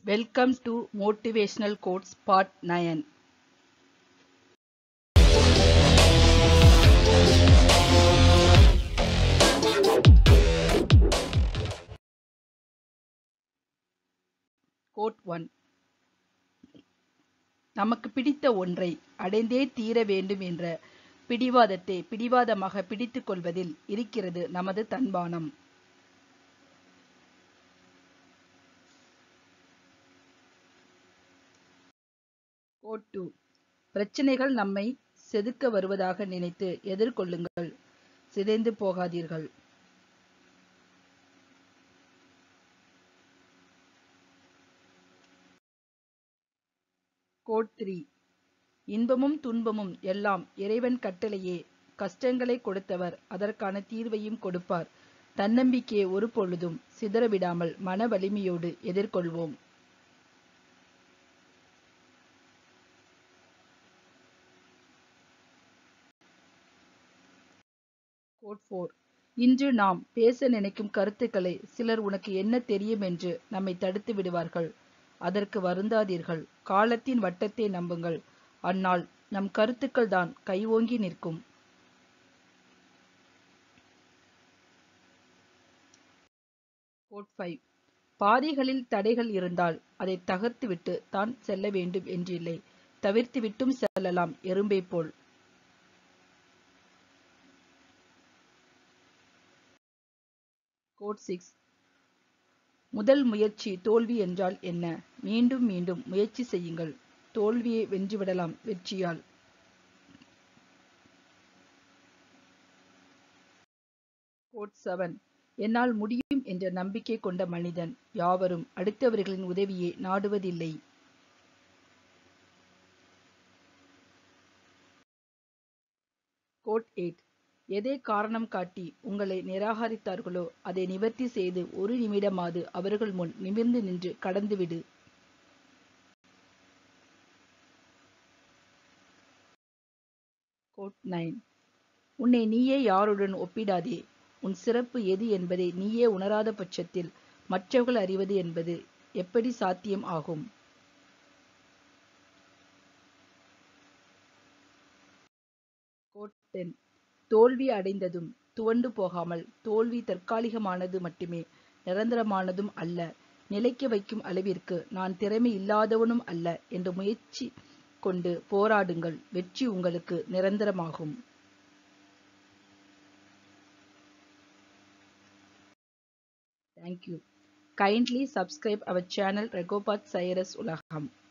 Welcome to Motivational Quotes Part 9. Quote 1 நமக்கு பிடித்த ஒன்றை அடைந்தே தீர வேண்டும் என்ற பிடிவாதத்தை பிடிவாதமாக பிடித்துக் கொள்வதில் இருக்கிறது நமது தன்மானம் கோட் டூ பிரச்சனைகள் நம்மை செதுக்க வருவதாக நினைத்து எதிர்கொள்ளுங்கள் சிதைந்து போகாதீர்கள் கோட் த்ரீ இன்பமும் துன்பமும் எல்லாம் இறைவன் கட்டளையே கஷ்டங்களை கொடுத்தவர் அதற்கான தீர்வையும் கொடுப்பார் தன்னம்பிக்கையை ஒரு பொழுதும் சிதறவிடாமல் மன வலிமையோடு எதிர்கொள்வோம் கோட் ஃபோர் இன்று நாம் பேச நினைக்கும் கருத்துக்களை சிலர் உனக்கு என்ன தெரியும் என்று நம்மை தடுத்து விடுவார்கள் அதற்கு வருந்தாதீர்கள் காலத்தின் வட்டத்தை நம்புங்கள் அந்நாள் நம் கருத்துக்கள் தான் கைவோங்கி நிற்கும் கோட் ஃபைவ் பாதைகளில் தடைகள் இருந்தால் அதை தகர்த்துவிட்டு தான் செல்ல வேண்டும் என்றில்லை தவிர்த்துவிட்டும் செல்லலாம் எறும்பை போல் கோட் சிக்ஸ் முதல் முயற்சி தோல்வி என்றால் என்ன மீண்டும் மீண்டும் முயற்சி செய்யுங்கள் தோல்வியை வென்றுவிடலாம் வெற்றியால் கோட் செவன் என்னால் முடியும் என்ற நம்பிக்கை கொண்ட மனிதன் யாவரும் அடுத்தவர்களின் உதவியை நாடுவதில்லை கோட் எயிட் எதை காரணம் காட்டி உங்களை நிராகரித்தார்களோ அதை நிவர்த்தி செய்து ஒரு நிமிடமாவது அவர்கள் முன் நிமிர்ந்து நின்று கடந்துவிடு கோட் நைன் உன்னை நீயே யாருடன் ஒப்பிடாதே உன் சிறப்பு எது என்பதை நீயே உணராத பட்சத்தில் மற்றவர்கள் அறிவது என்பது எப்படி சாத்தியம் ஆகும் கோட் டென் தோல்வி அடைந்ததும் துவண்டு போகாமல் தோல்வி தற்காலிகமானது மட்டுமே நிரந்தரமானதும் அல்ல நிலைக்க வைக்கும் அளவிற்கு நான் திறமை இல்லாதவனும் அல்ல என்ற முயற்சி கொண்டு போராடுங்கள் வெற்றி உங்களுக்கு நிரந்தரமாகும் Thank you. Kindly subscribe our channel Regopath Cyrus Ulaham.